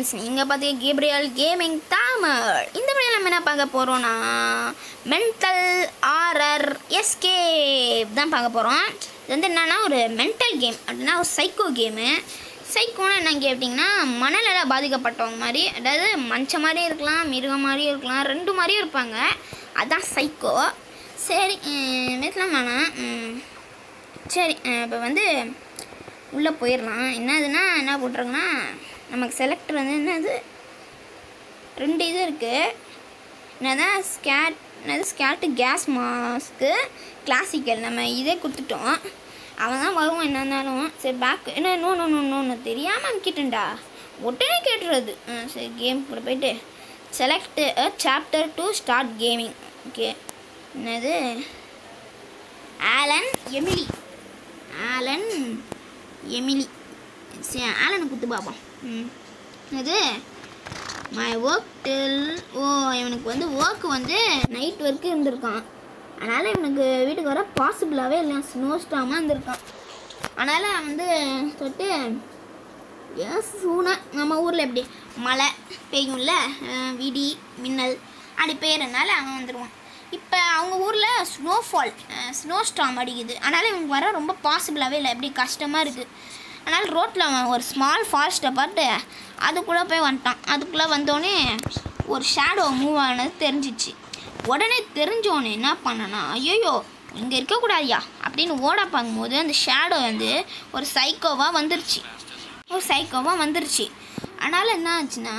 Guys நீங்கள் பார்த்தீங்க Gabriel gaming Tamil இந்த வீடியோ நம்ம என்ன பார்க்க போகிறோன்னா மென்டல் ஆரர் எஸ்கேப் தான் பார்க்க போகிறோம் இது வந்து என்னன்னா ஒரு மென்டல் கேம் அப்படின்னா ஒரு சைக்கோ கேமு சைக்கோனா என்ன கேட்டிங்கன்னா மனநல பாதிக்கப்பட்டவங்க மாதிரி அதாவது மனுஷ மாதிரியும் இருக்கலாம் மிருகம் மாதிரியும் இருக்கலாம் ரெண்டு மாதிரியும் இருப்பாங்க அதான் சைக்கோ சரி வீட்டில் வேணாம் ம், சரி இப்போ வந்து உள்ளே போயிடலாம் என்னதுன்னா என்ன போட்டிருக்குன்னா நமக்கு செலக்டர் வந்து என்னது ரெண்டு இது இருக்குது என்னதான் ஸ்கேட் என்னது ஸ்கேட்டு கேஸ் மாஸ்க்கு கிளாசிக்கல் நம்ம இதே கொடுத்துட்டோம் அவன் தான் வருவான் என்ன இருந்தாலும் சரி பேக் என்ன நோ நோ நோ நோன்னு தெரியாமல் அமுக்கிட்டேன்டா உடனே கேட்டுறது ஆ சரி கேம் கூட போயிட்டு select chapter to start gaming okay என்னது ஆலன் எமிலி ஆலன் எமிலி சரி ஆலனை குத்து பார்ப்போம் ம் அது மை ஒர்க் டில் ஓ இவனுக்கு வந்து ஒர்க் வந்து நைட் ஒர்க்கு இருந்திருக்கான் அதனால் இவனுக்கு வீட்டுக்கு வர பாசிபிளாகவே இல்லை ஸ்னோ ஸ்டாமாக இருந்திருக்கான் அதனால் வந்து சொல்லிட்டு ஏன் சூனா நம்ம ஊரில் எப்படி மழை பெய்யும்ல அஹ் விடி மின்னல் அப்படி பெய்யறதுனால அவன் வந்துடுவான் இப்போ அவங்க ஊரில் ஸ்னோஃபால் ஸ்னோ ஸ்டாம் அடிக்குது அதனால் இவனுக்கு வர ரொம்ப பாசிபிளாகவே இல்லை எப்படி கஷ்டமாக இருக்குது அதனால் ரோட்டில் அவன் ஒரு ஸ்மால் ஃபாரஸ்ட்டை பார்த்து அதுக்குள்ளே போய் வந்துட்டான் அதுக்குள்ளே வந்தோடனே ஒரு ஷேடோ மூவ் ஆனது தெரிஞ்சிச்சு உடனே தெரிஞ்சோடனே என்ன பண்ணனா ஐயோ இங்கே இருக்கக்கூடாதியா அப்படின்னு ஓட பார்க்கும்போது அந்த ஷேடோ வந்து ஒரு சைக்கோவாக வந்துருச்சு ஒரு சைக்கோவாக வந்துருச்சு அதனால் என்ன ஆச்சுன்னா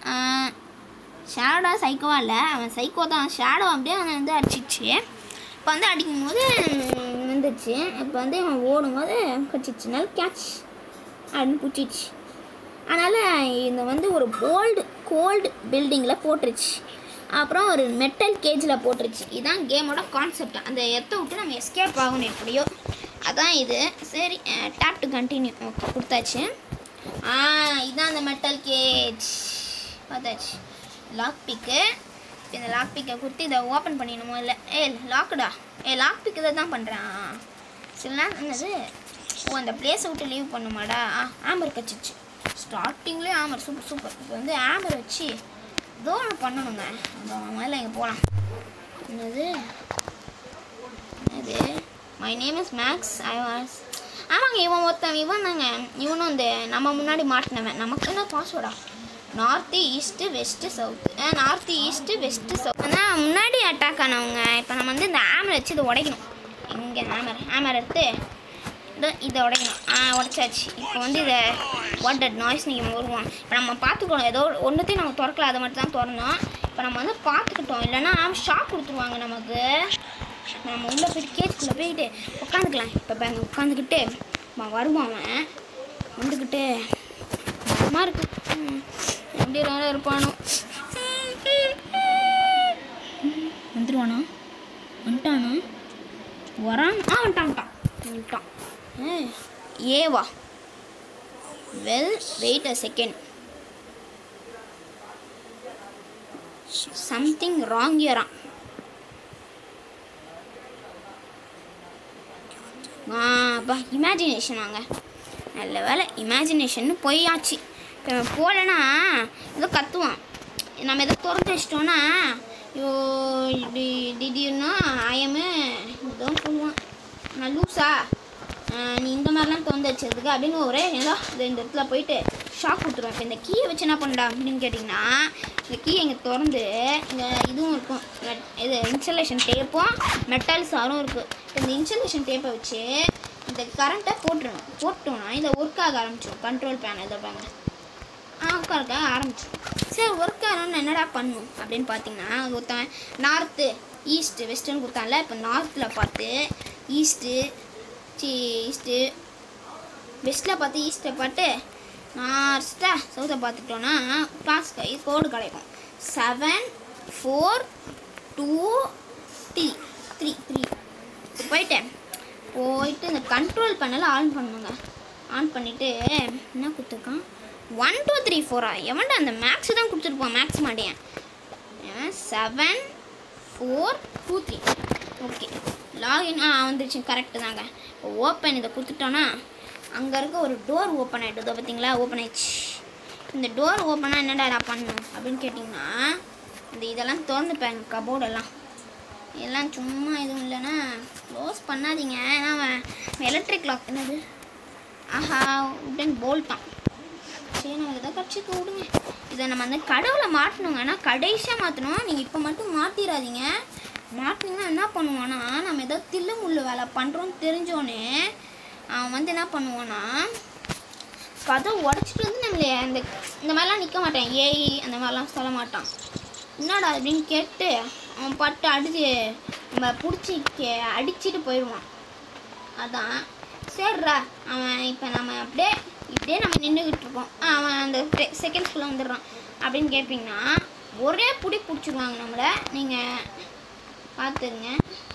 ஷேடோ சைக்கோவா இல்லை அவன் சைக்கோ தான் ஷேடோ அப்படியே அவனை வந்து அடிச்சிச்சு இப்போ வந்து அடிக்கும்போது வந்துருச்சு இப்போ வந்து இவன் ஓடும்போது கடிச்சிச்சு நல்ல கேட்ச் அப்படின்னு பிடிச்சிச்சு அதனால் இந்த வந்து ஒரு கோல்டு கோல்டு பில்டிங்கில் போட்டுருச்சு அப்புறம் ஒரு மெட்டல் கேஜில் போட்டுருச்சு இதுதான் கேமோட கான்செப்ட் அந்த எத்தை விட்டு நம்ம எஸ்கேப் ஆகணும் எப்படியோ அதான் இது சரி டேப் டு கண்டினியூ ஓகே கொடுத்தாச்சு ஆ இதுதான் அந்த மெட்டல் கேஜ் பார்த்தாச்சு லாக் பிக்கு இந்த லாக் பிக்கை கொடுத்து இதை ஓப்பன் பண்ணிடணுமோ இல்லை ஏ லாக்குடா ஏ லாக் பிக்கு இதை தான் பண்ணுறேன் சில நேரம் என்னது ஓ அந்த பிளேஸை விட்டு லீவ் பண்ணுமாடா ஆ ஆமர் கச்சிச்சு ஸ்டார்டிங்லேயே ஆமர் சூப்பர் சூப்பர் இப்போ வந்து ஆமர் வச்சு ஏதோ ஒன்று பண்ணணுங்க அந்த முதல்ல இங்கே போகலாம் என்னது என்னது my name is Max I was ஆமாங்க இவன் ஒருத்தன் இவன் தாங்க இவனும் இந்த நம்ம முன்னாடி மாட்டினவன் நமக்கு என்ன பாஸ்வேர்டா north east west south north east west south ஆனால் முன்னாடி அட்டாக் ஆனவங்க இப்போ நம்ம வந்து இந்த ஆமரை வச்சு இதை உடைக்கணும் இங்கே ஆமர் ஆமர் எடுத்து இதோ இதை உடைக்கணும் ஆ உடைச்சாச்சு இப்போ வந்து இதை வாட்டட் நாய்ஸ் நீங்கள் வருவோம் இப்போ நம்ம பார்த்துக்கணும் ஏதோ ஒன்றுத்தையும் நம்ம திறக்கல அதை மட்டும் தான் திறந்தோம் இப்போ நம்ம வந்து பார்த்துக்கிட்டோம் இல்லைன்னா ஷாக் கொடுத்துருவாங்க நமக்கு நம்ம உள்ளே போயிட்டு கேஜ்குள்ளே போயிட்டு உட்காந்துக்கலாம் இப்போ பாருங்க உட்காந்துக்கிட்டு அவன் வருவான் அவன் வந்துக்கிட்டு பயமா இருக்கு ம், எப்படி வேற இருப்பானோ வந்துடுவானா வந்துட்டானா வரான் ஆ வந்துட்டான் வந்துட்டான் வந்துட்டான் ஏய், ஏவா well wait a second something wrong இயரா அப்பா இமேஜினேஷன் வாங்க நல்ல வேலை இமேஜினேஷன் போயாச்சு இப்போ இவன் போகலன்னா ஏதோ கத்துவான் நம்ம எதோ திறந்து வச்சிட்டோன்னா ஐயோ இப்படி திடீர்னு ஆயமு ஏதோ சொல்லுவான் நான் லூஸா ஆஹ் நீ இந்த மாதிரிலாம் திறந்து வச்சதுக்கு அப்படின்னு ஒரே ஏதோ இது இந்த இடத்துல போயிட்டு ஷாக் கொடுத்துருவேன் இப்போ இந்த கீயை வச்சு என்ன பண்ணடா அப்படின்னு கேட்டிங்கன்னா இந்த கீ இங்கே திறந்து இங்கே இதுவும் இருக்கும் மெட்- இது இன்சுலேஷன் டேப்பும் மெட்டல் சாரும் இருக்குது இந்த இன்சுலேஷன் டேப்பை வச்சு இந்த கரண்ட்டை போட்டுருணும் போட்டோம்னா இதை ஒர்க் ஆக ஆரம்பிச்சிடும் கண்ட்ரோல் பேன் இதை பாருங்க ஆ உட்காருக்க ஆரம்பிச்சிடும் சரி ஒர்க் ஆகணும்னு என்னடா பண்ணும் அப்படின்னு பார்த்தீங்கன்னா அது ஒருத்தன் நார்த்து ஈஸ்ட்டு வெஸ்டர்ன் கொடுத்தான்ல இப்போ நார்த்தில் பார்த்து ஈஸ்ட்டு சி ஈஸ்ட்டு வெஸ்ட்டில் பார்த்து ஈஸ்ட்டை பார்த்து நார்ஸ்ட்டாக சவுத்தை பார்த்துட்டோன்னா பாஸ் கை கோடு கிடைக்கும் seven four two three three three போயிட்டேன் போயிட்டு இந்த கண்ட்ரோல் பண்ணல ஆன் பண்ணுங்க ஆன் பண்ணிவிட்டு என்ன கொடுத்துருக்கான் ஒன் டூ த்ரீ ஃபோரா எவன்டா அந்த மேக்ஸ் தான் கொடுத்துருப்பான் மேக்ஸ் மாட்டேன் seven four two three okay login ஆ வந்துருச்சு கரெக்டு தாங்க இப்போ ஓப்பன் இதை கொடுத்துட்டோன்னா அங்கே இருக்க ஒரு டோர் ஓப்பன் ஆகிடுதோ பார்த்தீங்களா ஓப்பன் ஆயிடுச்சு இந்த டோர் ஓப்பனாக என்னடா பண்ணணும் அப்படின்னு கேட்டிங்கன்னா இந்த இதெல்லாம் திறந்துப்பேன் கபோர்டெல்லாம் எல்லாம் சும்மா எதுவும் இல்லைன்னா க்ளோஸ் பண்ணாதீங்க ஏன்னா அவன் எலக்ட்ரிக் லாக் என்னது ஆஹா உடன் போல்ட்டான் சரி நம்ம இதை கட்சிக்கு விடுங்க இதை நம்ம அந்த கடவுளை மாட்டணுங்க ஆனால் கடைசியாக மாற்றணும் நீங்கள் இப்போ மட்டும் மாற்றிடாதீங்க மாட்டினீங்கன்னா என்ன பண்ணுவான்னா நம்ம ஏதோ தில்லு முள்ளு வேலை பண்ணுறோன்னு தெரிஞ்சோன்னே அவன் வந்து என்ன பண்ணுவான்னா கதை உடச்சிட்டு வந்து நம்மளே அந்த இந்த மாதிரிலாம் நிற்க மாட்டான் ஏய் அந்த மாதிரிலாம் சொல்ல மாட்டான் என்னடா அப்படின்னு கேட்டு அவன் பட்டு அடிச்சு நம்ம பிடிச்சி கே அடிச்சிட்டு போயிடுவான் அதான் சரிடா அவன் இப்போ நம்ம அப்படியே இப்படியே நம்ம நின்றுக்கிட்டு இருக்கோம் அவன் அந்த செகண்ட்ஸ்குள்ளே வந்துடுறான் அப்படின்னு கேட்பீங்கன்னா ஒரே புடி பிடிச்சிருவாங்க நம்மளை நீங்கள் பார்த்துருங்க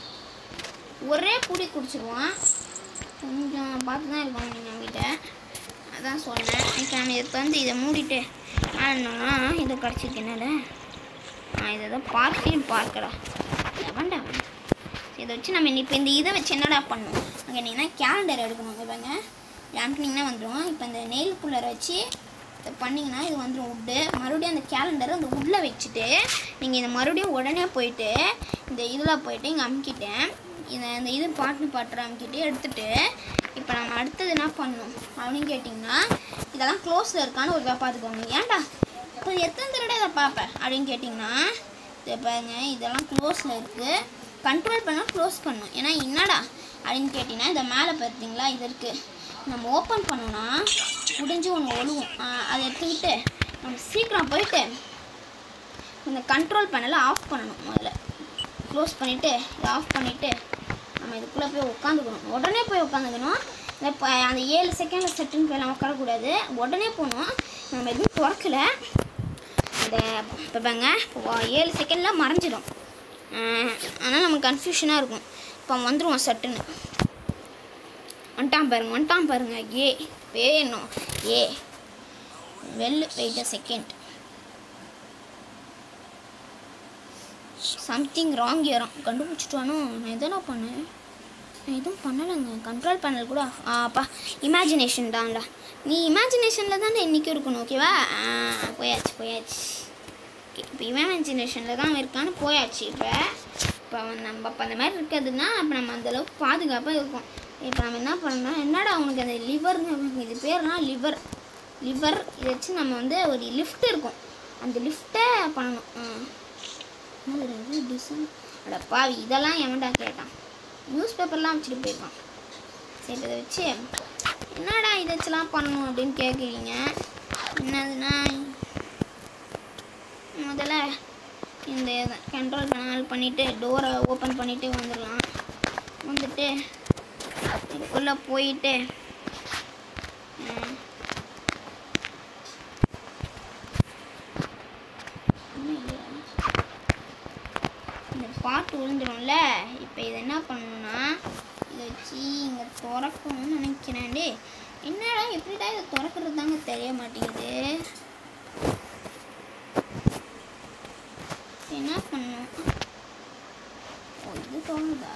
ஒரே புடி குடிச்சிருவான் கொஞ்சம் பார்த்து தான் இருக்கணும் நீங்கள் அவங்ககிட்ட அதான் சொன்னேன் இப்போ நம்ம இதை வந்து இதை மூடிட்டு ஆனோம்னா இதை கிடச்சிருக்கு என்னால் ஆ இதை தான் பார்க்கையும் பார்க்கடா எவன்டா அவன்? சரி, இதை வச்சு நம்ம இப்போ இந்த இதை வச்சு என்னடா பண்ணணும் அங்கே நீங்கள் கேலண்டர் எடுக்கணும் இவங்க அனுப்புனீங்கன்னா வந்துடும் இப்போ இந்த நெயில் புல்லரை வச்சு இதை பண்ணிங்கன்னா இது வந்துடும் உட்டு மறுபடியும் அந்த கேலண்டரை அந்த உள்ளே வச்சுட்டு நீங்கள் இந்த மறுபடியும் உடனே போயிட்டு இந்த இதில் போயிட்டு இங்கே அமுக்கிட்டேன் இந்த இந்த இது பாட்டு பாட்டுற அமுக்கிட்டு எடுத்துட்டு இப்போ நம்ம அடுத்தது என்ன பண்ணணும் அப்படின்னு கேட்டிங்கன்னா இதெல்லாம் க்ளோஸில் இருக்கான்னு ஒரு பார்த்துக்கோங்க ஏன்டா இப்போ எத்தனை தடவை இதை பார்ப்பேன் அப்படின்னு கேட்டிங்கன்னா இதை பாருங்க இதெல்லாம் க்ளோஸில் இருக்குது கண்ட்ரோல் பண்ணால் க்ளோஸ் பண்ணணும் ஏன்னா என்னடா அப்படின்னு கேட்டிங்கன்னா இதை மேலே பார்த்தீங்களா இது இருக்குது நம்ம ஓப்பன் பண்ணோன்னா முடிஞ்சு ஒன்று ஒழுகும் ஆஹ் அதை எடுத்துக்கிட்டு நம்ம சீக்கிரம் போயிட்டு இந்த கண்ட்ரோல் பேனலை ஆஃப் பண்ணணும் முதல்ல க்ளோஸ் பண்ணிவிட்டு இதை ஆஃப் பண்ணிவிட்டு நம்ம இதுக்குள்ளே போய் உட்காந்துக்கணும் உடனே போய் உட்காந்துக்கணும் இந்த ப- அந்த ஏழு செகண்டில் செட்டுன்னு போய் நம்ம உட்காரக்கூடாது உடனே போகணும் நம்ம எதுவும் திறக்கல இந்த இப்போ பாருங்க இப்போ ஏழு செகண்டில் மறைஞ்சிடும் ஆனால் நமக்கு கன்ஃபியூஷனாக இருக்கும் இப்போ வந்துடுவோம் சட்டுன்னு வந்துட்டான் பாருங்க வந்துட்டான் பாருங்க ஏ வேணும் ஏ well wait a second something wrong ஏறான் கண்டுபிடிச்சிட்டானோ நான் எதனா பண்ணேன் நான் எதுவும் பண்ணலைங்க கண்ட்ரோல் பண்ணல் கூட ஆப்பா இமேஜினேஷன் தான்டா நீ இமேஜினேஷனில் தானே இன்றைக்கி இருக்கணும் ஓகேவா ஆ போயாச்சு போயாச்சு ஓகே இப்போ இமேஜினேஷனில் தான் அவன் இருக்கான்னு போயாச்சு இப்போ இப்போ அவன் நம்ம அப்போ அந்த மாதிரி இருக்கிறதுனா அப்போ நம்ம அந்தளவுக்கு பாதுகாப்பாக இருக்கும் இப்போ நம்ம என்ன பண்ணணும் என்னடா அவனுக்கு அந்த லிவர்னு இது பேர்லாம் லிவர் லிவர் இதை வச்சு நம்ம வந்து ஒரு லிஃப்ட் இருக்கும் அந்த லிஃப்ட்டை பண்ணணும் ஆ என்னது டிசைன் அட பாவி இதெல்லாம் எவன்டா கேட்டான் நியூஸ் பேப்பர்லாம் வச்சுட்டு போயிருக்கான் சரி இதை வச்சு என்னடா இதை வச்சுலாம் பண்ணணும் அப்படின்னு கேட்குறீங்க என்னதுன்னா முதல்ல இந்த கண்ட்ரோல் பேனல் பண்ணிவிட்டு டோரை ஓப்பன் பண்ணிவிட்டு வந்துடலாம் வந்துட்டு இதுக்குள்ளே போயிட்டு ம், இன்னும் இல்லையா? இந்த பாட்டு விழுந்துடும்ல இப்போ இதை என்ன பண்ணணும்னா இதை வச்சு இங்கே திறக்கணும்னு நினைக்கிறேன் டே என்னடா எப்படிடா இதை திறக்கிறது தாங்க தெரிய மாட்டேங்குது என்ன பண்ணணும் ஓ இது தோணுதா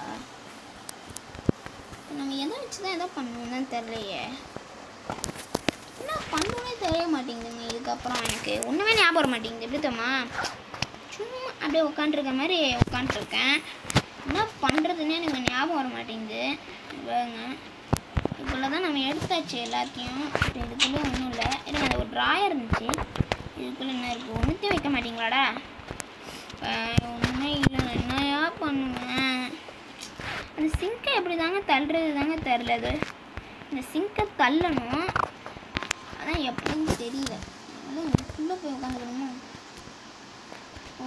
இப்ப நம்ம எதை வச்சு தான் எதை பண்ணணும்னு தான் தெரியலையே என்ன பண்ணணும்னே தெரிய மாட்டேங்குதுங்க இதுக்கப்புறம் எனக்கு ஒன்றுமே ஞாபகம் வர மாட்டேங்குது எப்படி தெரியுமா சும்மா அப்படியே உட்காண்ட்ருக்க மாதிரி உட்காண்ட்ருக்கேன் என்ன பண்ணுறதுன்னே எனக்கு ஞாபகம் வர மாட்டேங்குது பாருங்க இவ்வளோ தான் நம்ம எடுத்தாச்சு எல்லாத்தையும் இப்போ இதுக்குள்ளே ஒன்றும் இல்லை எனக்கு அந்த ஒரு ட்ராயர் இருந்துச்சு இதுக்குள்ளே என்ன இருக்குது ஒன்றுத்தையும் வைக்க மாட்டீங்களாடா ஒன்றுமே இல்லை நான் என்னையா பண்ணுவேன் அந்த சிங்கை எப்படி தாங்க தள்ளுறது தாங்க தெரில அது இந்த சிங்கை தள்ளணும் அதான் எப்படின்னு தெரியல அதான் இதுக்குள்ளே போய் உட்காந்துக்கணுமோ ஓ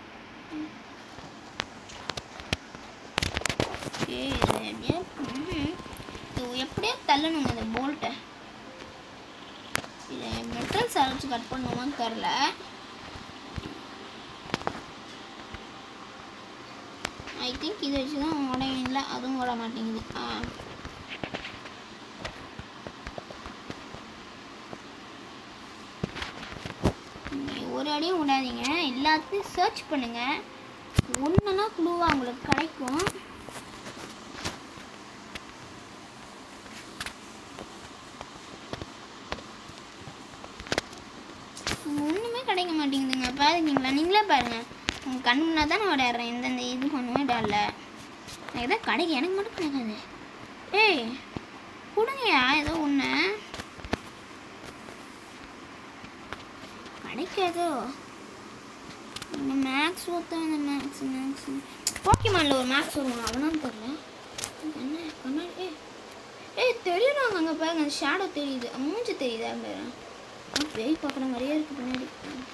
ஏய் இது எப்படியா ம்ஹும். இது எப்படியா தள்ளணுங்க இந்த போல்ட்டை இதை மெட்டல்ஸ் அரைச்சி கட் பண்ணுவோமான்னு தெரில ஐ திங்க் இதை வச்சு தான் உடையும் இல்லை அதுவும் உட மாட்டேங்குது ஆ நீங்க ஒரு அடியும் விடாதீங்க எல்லாத்தையும் சர்ச் பண்ணுங்க ஒன்றுனா க்ளூவாக உங்களுக்கு கிடைக்கும் மாட்டேங்குதுங்க பாருங்களா நீங்களே பாருங்க உங்கள் கண்ணு முன்னாடி தான் நான் விளையாடுறேன் எந்தெந்த இது பண்ணுவேன் இடம்ல எனக்கு எதாவது கிடைக்கும் எனக்கு மட்டும் கிடைக்காது ஏய் கொடுங்கயா ஏதோ ஒன்று கிடைக்காதோ இந்த மேக்ஸ் ஒருத்தன் இந்த மேக்ஸ் மேக்ஸ் போக்கிமானில் ஒரு மேக்ஸ் வருவான் அவனான்னு தெரியல என்ன கண்ணாடி ஏய் ஏய் தெரியுறாங்க அங்கே பாருங்க அந்த ஷேடோ தெரியுது மூஞ்சி தெரியுதா பாரு ஆ, பேய் பார்க்குற மாதிரியே இருக்கு பின்னாடி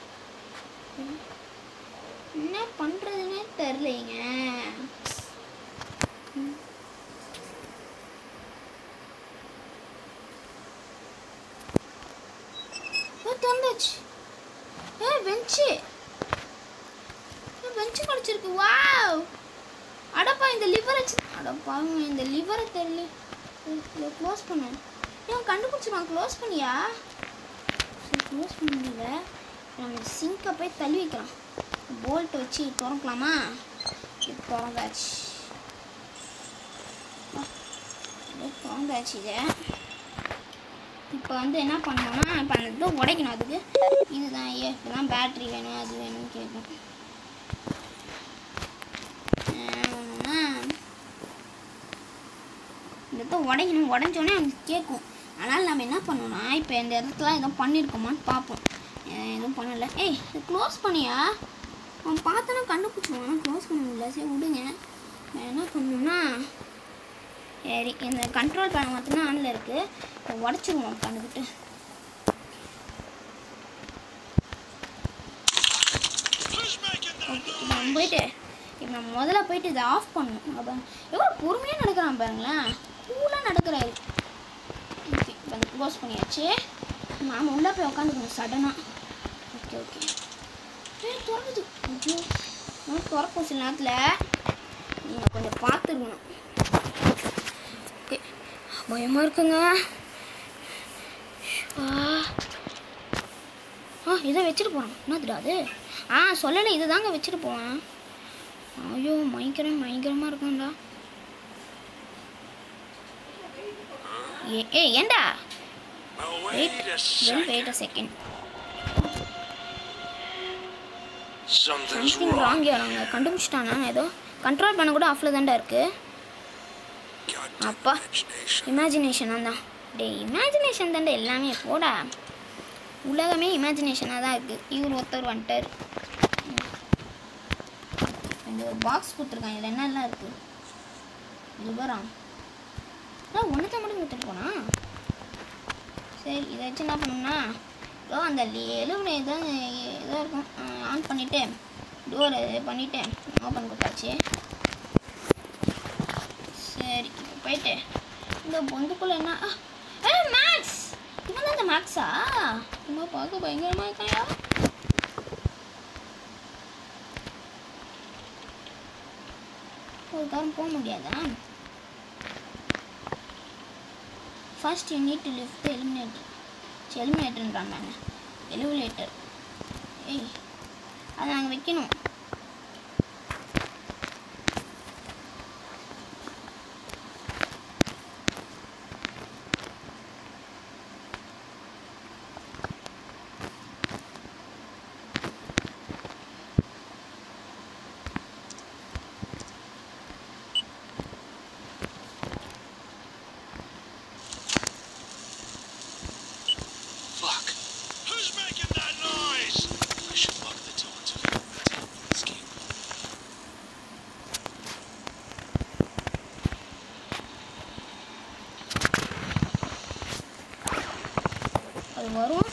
என்ன பண்ணுறதுன்னே தெரிலைங்க ம். ஏ திறந்தாச்சு ஏ பெஞ்சு பெஞ்சு கிடச்சிருக்கு வாவ் அடப்பா இந்த லிவர் வச்சு அடப்பாங்க இந்த லிவரை தெரியல இதை க்ளோஸ் பண்ணு ஏன் கண்டுபிடிச்சிருவான் க்ளோஸ் பண்ணியா சரி க்ளோஸ் பண்ண முடியல நம்ம சிங்கை போய் தள்ளி வைக்கலாம் போல்ட் வச்சு திறக்கலாமா இது திறந்தாச்சு ஆ, இது திறந்தாச்சு இதை இப்போ வந்து என்ன பண்ணோம்னா இப்போ அந்த இதை உடைக்கணும் அதுக்கு இதுதான் ஐயா இப்போதான் பேட்ரி வேணும் அது வேணும்னு கேட்கும் என்ன பண்ணணும்னா இந்த இடத்த உடைக்கணும் உடஞ்சோடனே அவனுக்கு கேட்கும் அதனால் நம்ம என்ன பண்ணோம்னா இப்போ இந்த இடத்துல எதுவும் பண்ணியிருக்கோமான்னு பார்ப்போம் அஹ் எதுவும் பண்ணலை ஏய் இது க்ளோஸ் பண்ணியா அவன் பார்த்தோன்னா கண்டுபிடிச்சிடுவான் ஆனால் க்ளோஸ் பண்ண முடியல சரி விடுங்க நான் என்ன பண்ணணும்னா சரி இந்த கண்ட்ரோல் பேன் மட்டும்தான் ஆனில் இருக்குது இப்போ உடச்சிருவோம் கண்டுக்கிட்டு ஓகே இப்போ நம்ம போயிட்டு இப்போ நம்ம முதல்ல போயிட்டு இதை ஆஃப் பண்ணணும் அப்போ எவ்வளோ பொறுமையாக நடக்கிறான் பாருங்களேன் கூலாக நடக்கிறாரு ஓகே இப்போ அந்த க்ளோஸ் பண்ணியாச்சு நாம உள்ளே போய் உட்காந்துக்கணும் சடனாக ஓகே ஓகே ஏய் திறக்குது ஐயோ நான் திறக்கும் சில நேரத்தில் நீங்கள் கொஞ்சம் பார்த்துருக்கணும் ஓகே பயமாக இருக்குங்க ஆ ஆ இதை வச்சுட்டு போகிறான் என்னதுடா அது ஆ சொல்லலை இதை தாங்க வச்சுட்டு போவேன் ஐயோ பயங்கரம் பயங்கரமாக இருக்கும்டா ஏ ஏ ஏண்டா Oh, wait wait a well second. Wait a second Something's something wrong. Wrong யாராங்க கண்டுபிடிச்சிட்டானா ஏதோ கண்ட்ரோல் பண்ண கூட ஆஃபில் தான்டா இருக்குது Goddamn அப்பா. imagination. இமேஜினேஷனாக தான் டேய் இமேஜினேஷன் தான்டா எல்லாமே போடா உலகமே இமேஜினேஷனாக தான் இருக்குது இவர் ஒருத்தர் வந்துட்டார் ம். இந்த ஒரு பாக்ஸ் கொடுத்துருக்காங்க இதில் என்னெல்லாம் இருக்குது லிபராம் அதான் ஒன்றத்தை மட்டும் கொடுத்துட்டு போனா சரி இதை வச்சு என்ன பண்ணணும்னா இதோ அந்த எலுமினை தான் இதாக இருக்கும் ஆன் பண்ணிவிட்டு டோரை பண்ணிவிட்டு ஓப்பன் கொடுத்தாச்சு சரி இப்போ போயிட்டு இந்த பொந்துக்குள்ள என்ன ஆ, ஏ மேக்ஸ் இவன் தான் இந்த மேக்ஸா ரொம்ப பார்க்க பயங்கரமாக இருக்காயா ஒரு காரம் போக முடியாதா first you need to lift eliminator எலிமினேட்டர்ன்றான் நான் எலிமினேட்டர் ஏய் அதை நாங்கள் வைக்கணும் Fuck. Who's making that noise? I should lock the door to the top of the scheme. அது வரும்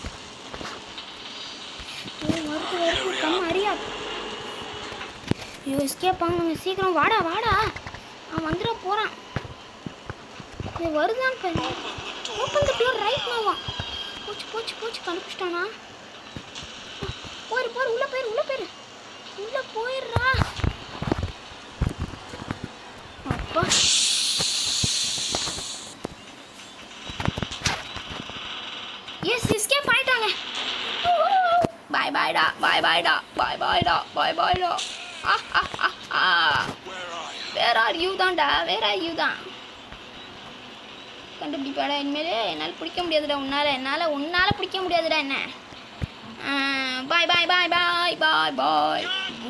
ஏய், வருது வருது கம்ம அறியா ஐயோ எஸ்கேப் ஆகணுங்க சீக்கிரம் வாடா வாடா அவன் வந்துட போகிறான் இது வருதான் பாரு ஓப்பன் த டோர் ரைட் நாவா போச்சு போச்சு போச்சு கண்டுபிடிச்சிட்டானா போயிரு போயிரு உள்ள போயிரு உள்ள போயிரு உள்ள போயிடுறா அப்பா எஸ் எஸ்கேப் ஆயிட்டாங்க பாய் பாய்டா பாய் பாய்டா பாய் பாய்டா பாய் பாய்டா ஆ ஆ ஆ ஆ Where are you? Where are you தான்டா வேர் ஆர் யூ தான் கண்டுபிடிப்பாடா இனிமேல் என்னால் பிடிக்க முடியாதுடா உன்னால் என்னால் உன்னால் பிடிக்க முடியாதுடா என்ன பாய் பாய் பாய் பாய் பாய் பாய்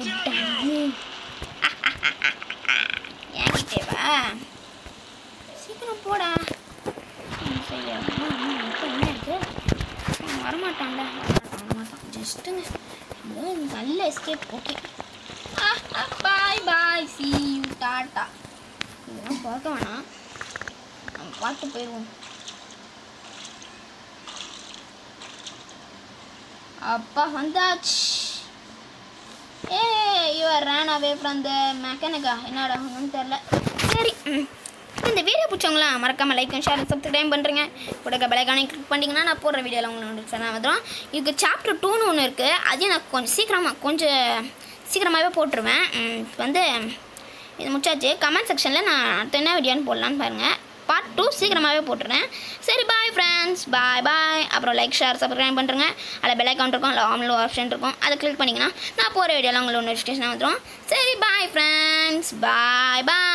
ஏங்கிட்டே வா சீக்கிரம் போடா ம், சரி அம்மா, அம்மா, இப்போ என்ன இருக்கு அவன் வரமாட்டான்ல வரமாட்டான் வரமாட்டான் ஜஸ்ட்டுங்க நல்ல escape okay bye bye see you டாட்டா இதெல்லாம் பார்க்க வேணாம் நம்ம பார்த்து போயிடுவோம் அப்பா வந்தாச்சு ஏ யூஆர் ரேன் அவே ஃப்ரம் த மெக்கானிக்கா என்னடா ஒன்றும் தெரில சரி ம். இந்த வீடியோ பிடிச்சவங்களா மறக்காமல் லைக் ஷேர் சப்ஸ்கிரைப் பண்ணுறீங்க கூட பெலைக்கானே கிளிக் பண்ணிங்கன்னா நான் போடுற வீடியோவில் உங்களுக்கு நோட்டிஃபிகேஷன் வந்துடும் இதுக்கு சாப்டர் டூன்னு ஒன்று இருக்குது அதையும் நான் கொஞ்சம் சீக்கிரமாக கொஞ்சம் சீக்கிரமாகவே போட்டுருவேன் ம், இப்போ வந்து இது முடிச்சாச்சு கமெண்ட் செக்ஷனில் நான் அடுத்த என்ன வீடியோன்னு போடலான்னு பாருங்கள் பார்ட் டூ சீக்கிரமாகவே போட்டுறேன் சரி பாய் ஃப்ரெண்ட்ஸ் பாய் பாய் அப்புறம் லைக் ஷேர் சப்ஸ்கிரைப் பண்ணுறேங்க அதில் பெல் அக்கௌண்ட் இருக்கும் அதில் ஆம்லோ ஆப்ஷன் இருக்கும் அதை கிளிக் பண்ணிங்கன்னா நான் போகிற வீடியோவில் உங்களுக்கு நோட்டிஃபிகேஷன் வந்துடும் சரி பாய் ஃப்ரெண்ட்ஸ் பாய் பாய்